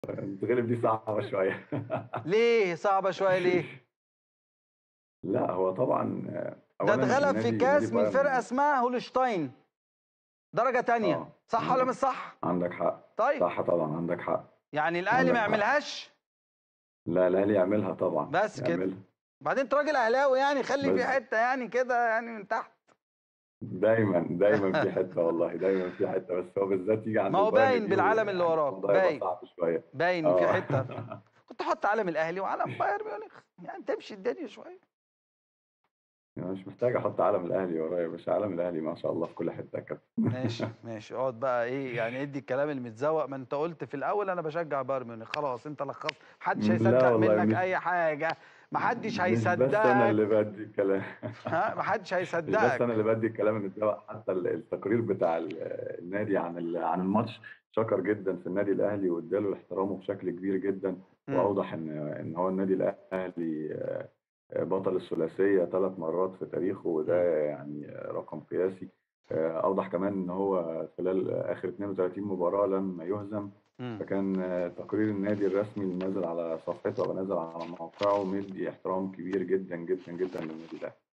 نتغلب دي صعبة شوية ليه صعبة شوية ليه؟ لأ هو طبعًا ده أولًا اتغلب في النادي كاس نادي من بايرن فرقة اسمها هولشتاين درجة تانية آه، صح ولا عندك مش صح؟ عندك حق، طيب صح طبعًا عندك حق، يعني الأهلي ما عندك حق. يعملهاش لا الأهلي يعملها طبعًا، بس كده يعملها. بعدين أنت راجل أهلاوي يعني خلي في بس حتة يعني كده يعني من تحت دايمًا، دايمًا في حتة والله، دايمًا في حتة بس هو بالذات ييجي عند ما هو البايرن باين دي بالعلم اللي يعني وراك الموضوع يبقى باين صعب شوية. باين إن في آه. حتة كنت حط علم الأهلي وعلم بايرن ميونخ يعني تمشي الدنيا شوية أنا مش محتاج أحط علم الأهلي ورايا يا باشا، علم الأهلي ما شاء الله في كل حتة يا كابتن. ماشي ماشي اقعد بقى ايه يعني ادي الكلام المتزوق ما انت قلت في الاول انا بشجع بايرن ميونخ خلاص انت لخصت محدش لا هيصدق والله منك مش اي حاجه محدش مش بس أنا هيصدقك اللي بادّي الكلام ها محدش مش بس هيصدقك أنا اللي بادّي الكلام المتزوق حتى ال التقرير بتاع ال النادي عن ال عن الماتش شكر جدًا في النادي الأهلي وادّى له احترامه بشكل كبير جدًا، إمم. وأوضح إن إن هو النادي الأهلي آآ بطل الثلاثية 3 مرات في تاريخه وده إمم. يعني رقم قياسي، آآ أوضح كمان إن هو خلال آخر 32 مباراة لم يهزم، إمم. فكان تقرير النادي الرسمي اللي نازل على صفحته أو نازل على موقعه مدّي احترام كبير جدًا، جدًا، جدًا للنادي الأهلي.